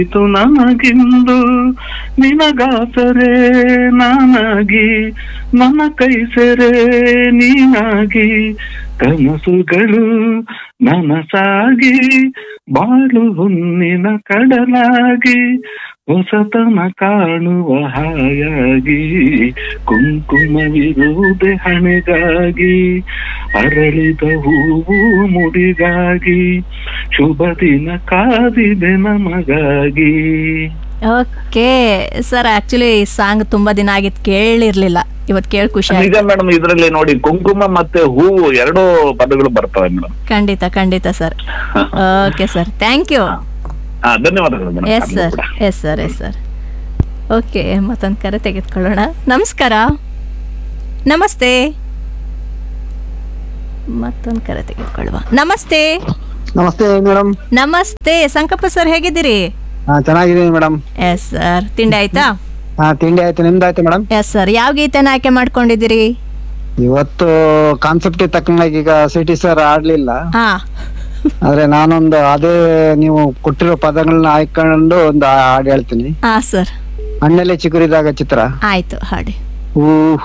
ಇದು ನನಗಿಂದು ನಿನಗಾಸರೆ ನಾನಾಗಿ ನನ್ನ ಕೈ ಸೆರೆ ನೀನಾಗಿ ಕನಸುಗಳು ನನಸಾಗಿ ಬಾಳು ಹುಣ್ಣಿನ ಕಡಲಾಗಿ ಹೊಸತನ ಕಾಣುವ ಹಾಯಾಗಿ ಕುಂಕುಮವಿರುವುದೇ ಹಣೆಗಾಗಿ ಅರಳಿದ ಹೂವು ಮುಡಿಗಾಗಿ ಶುಭ ದಿನ ಕಾದಿದೆ ನಮಗಾಗಿ ಓಕೆ ಸರ್ ಆಕ್ಚುಲಿ ಈ ಸಾಂಗ್ ತುಂಬಾ ದಿನ ಆಗಿತ್ತು ಕೇಳಿರ್ಲಿಲ್ಲ ಇವತ್ತು ಕೇಳಿ ಖುಷಿ ಆಯ್ತು ನಿಜ ಮೇಡಮ್ ಇದ್ರಲ್ಲಿ ನೋಡಿ ಕುಂಕುಮ ಮತ್ತೆ ಹೂವು ಎರಡೂ ಪದಗಳು ಬರ್ತವೆ ಮೇಡಮ್ ಖಂಡಿತ ಖಂಡಿತ sir okay sir thank you ಹಾ ಧನ್ಯವಾದಗಳು madam yes sir yes sir yes sir okay ಮತ್ತೊಂದು ಕರೆ ತೆಗೆದುಕೊಳ್ಳೋಣ ನಮಸ್ಕಾರ ನಮಸ್ತೆ ಮತ್ತೊಂದು ಕರೆ ತೆಗೆದುಕೊಳ್ಳುವ ನಮಸ್ತೆ ನಮಸ್ತೆ ಮೇಡಮ್ ನಮಸ್ತೆ ಸಂಕಪ್ಪ ಸರ್ ಹೇಗಿದ್ದೀರಿ ಹಾ ಚೆನ್ನಾಗಿದ್ದೀನಿ ಮೇಡಮ್ ಎಸ್ ಸರ್ ತಿಂಡಿ ಆಯ್ತಾ ಹಾ ತಿಂಡಿ ಆಯ್ತು ನಿಮ್ದು ಆಯ್ತು ಮೇಡಮ್ ಎಸ್ ಸರ್ ಯಾವ ಗೀತೆನ ಆಯ್ಕೆ ಮಾಡ್ಕೊಂಡಿದ್ದೀರಿ ಇವತ್ತು ಕಾನ್ಸೆಪ್ಟ್ ತಕ್ಕನಾಗಿ ಈಗ ಸಿಟಿ ಸರ್ ಆಡ್ಲಿಲ್ಲ ಹಾ ಆದ್ರೆ ನಾನೊಂದು ಅದೇ ನೀವು ಕೊಟ್ಟಿರೋ ಪದಗಳನ್ನ ಆಯ್ಕೊಂಡು ಒಂದು ಹಾಡು ಹೇಳ್ತೀನಿ ಹಾ ಸರ್ ಹಣ್ಣಲ್ಲಿ ಚಿಗುರಿದಾಗ ಚಿತ್ರ ಆಯ್ತು ಹಾಡಿ ಹೂ